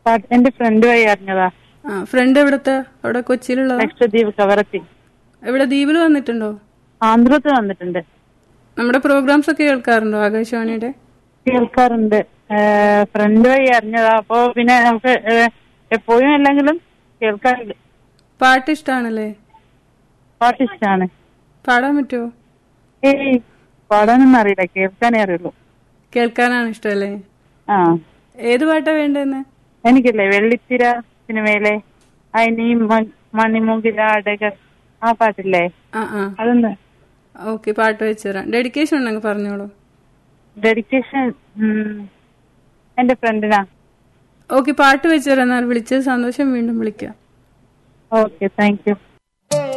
പാട്ട് എന്റെ ഫ്രണ്ട് വഴി അറിഞ്ഞതാ ആ ഫ്രണ്ട് എവിടത്തെ അവിടെ കൊച്ചിയിലുള്ളതാ ലക്ഷദ്വീപ് കവറത്തി എവിടെ ദ്വീപിൽ വന്നിട്ടുണ്ടോ ആന്ധ്രത്ത് വന്നിട്ടുണ്ട് നമ്മുടെ പ്രോഗ്രാംസ് ഒക്കെ കേൾക്കാറുണ്ടോ ആകാശവാണിയുടെ കേൾക്കാറുണ്ട് ഫ്രണ്ട് വഴി അറിഞ്ഞതാ അപ്പൊ പിന്നെ നമുക്ക് ഏഹ്, എപ്പോഴും അല്ലെങ്കിലും കേൾക്കാറുണ്ട് പാട്ട് ഇഷ്ടാണല്ലേ പാട്ട് ഇഷ്ടമാണ് പാടാൻ പറ്റുമോ ഏയ് പാടാനൊന്നും അറിയില്ല കേൾക്കാനേ അറിയുള്ളൂ കേൾക്കാനാണ് ഇഷ്ടമല്ലേ ആ ഏത് പാട്ടാ വേണ്ടതെന്ന് എനിക്കല്ലേ വെള്ളിത്തിര സിനിമയിലെ അയിനി മണിമുകില അടകർ ആ പാട്ടില്ലേ ആ ആ അതൊന്ന് ഓക്കെ പാട്ട് വെച്ച് തരാം ഡെഡിക്കേഷൻ ഉണ്ടെങ്കിൽ പറഞ്ഞോളൂ ഡെഡിക്കേഷൻ എന്റെ ഫ്രണ്ടിനാ ഓക്കെ പാട്ട് വെച്ച് തരാം എന്നാൽ വിളിച്ചത് സന്തോഷം വീണ്ടും വിളിക്കാം ഓക്കെ താങ്ക് യു